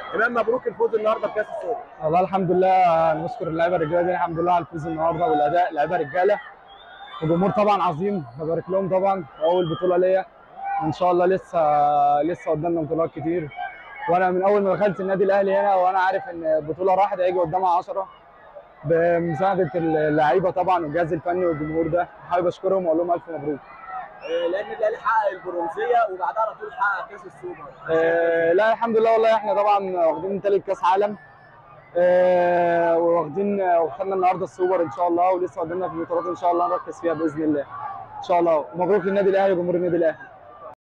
امام مبروك الفوز النهارده بكاس السوبر والله الحمد لله نشكر اللعيبه الرجاله دي الحمد لله على الفوز النهارده والاداء لعيبه رجاله وجمهور طبعا عظيم ببارك لهم طبعا اول بطوله ليا ان شاء الله لسه لسه قدامنا بطولات كتير وانا من اول ما دخلت النادي الاهلي هنا وانا عارف ان البطوله راحت هيجي قدامها 10 بمساعده اللعيبه طبعا والجهاز الفني والجمهور ده حابب اشكرهم واقول لهم الف مبروك آه، لان الاهلي حقق البرونزيه وبعدها على طول حقق كاس السوبر آه، لا الحمد لله والله احنا طبعا واخدين تالت كاس عالم آه، واخدين وخدنا النهارده السوبر ان شاء الله ولسه قدامنا في البطولات ان شاء الله نركز فيها باذن الله ان شاء الله مبروك للنادي الاهلي وجمهور النادي الاهلي